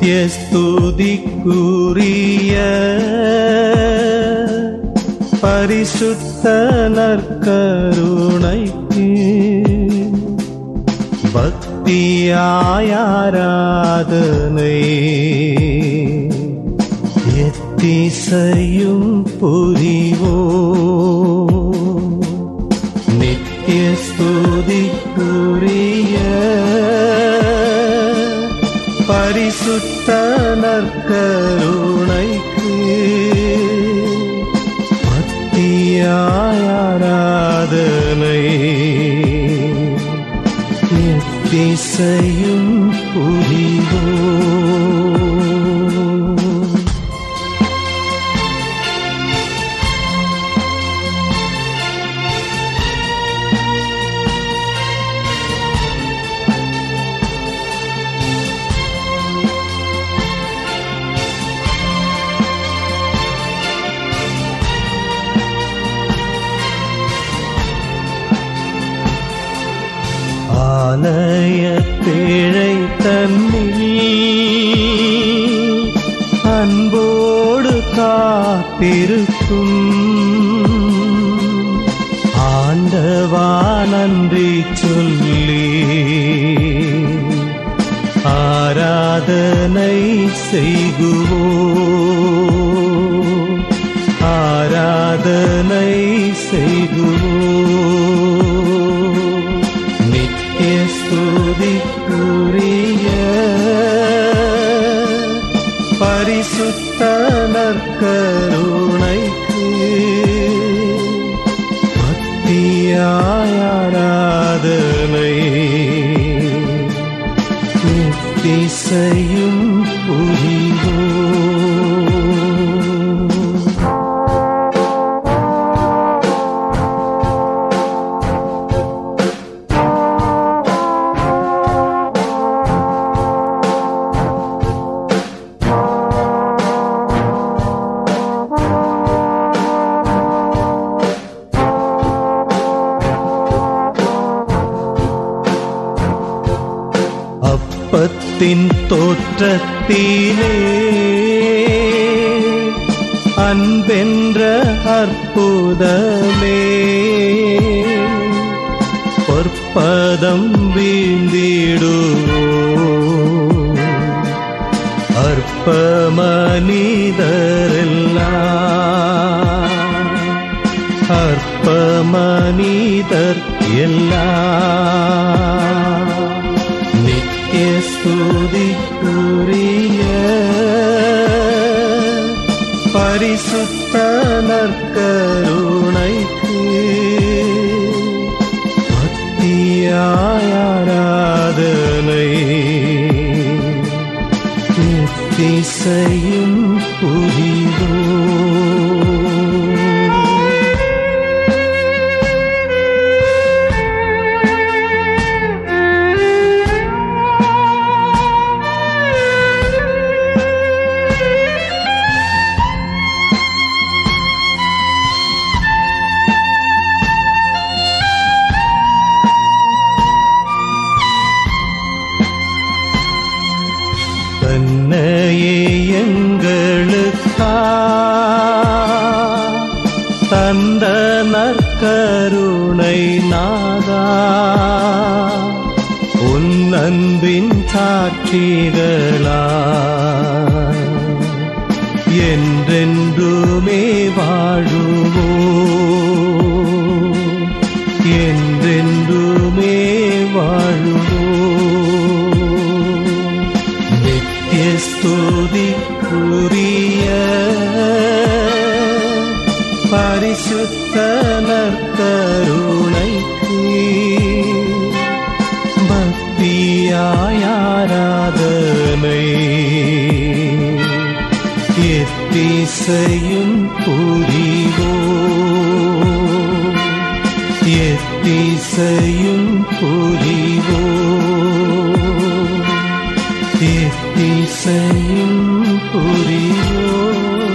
நித்திய ஸ்துதிக்குரிய பரிசுத்த நற்கருணைக்கு பக்தியாயாராதனை எத்திசையும் புரிவோ நித்திய ஸ்துதிக்குரிய பரிசுத்த நற்கருணைக்கு பக்தியாராதனை எத்திசையும் புரிவோ ஆலய பேழை தன்னில் அன்போடு காத்திருக்கும் ஆண்டவா நன்றி சொல்லி ஆராதனை செய்குவோ ஆராதனை செய்குவோ நித்திய ஸ்துதிக்குரிய பரிசுத்த நற்கருணைக்கு பக்தியாராதனை திசையும் புரிவோ அப்பத்தின் தோற்றத்திலே அன்பென்ற அற்புதமே பொற்பதம் வீழ்ந்திடுவோ அற்ப மனிதரெல்லாம் அற்ப மனிதர் எல்லாம் நித்திய ஸ்துதிக்குரிய பரிசுத்த நற்கருணைக்கு பக்தியாராதனை திசையும் புரிவோ தன்னையே எங்களுக்கா தந்த நற்கருணை நாதா உன் அன்பின் சாட்சிகளா என்றென்றுமே வாழுவோ என்றென்றுமே வாழுவோ நித்திய ஸ்துதிக்குரிய பரிசுத்த நற்கருணைக்கு பக்தியாயாராதனை எத்திசையும் புரிவோ எத்திசையும் புரிவோ எத்திசையும் புரிவோ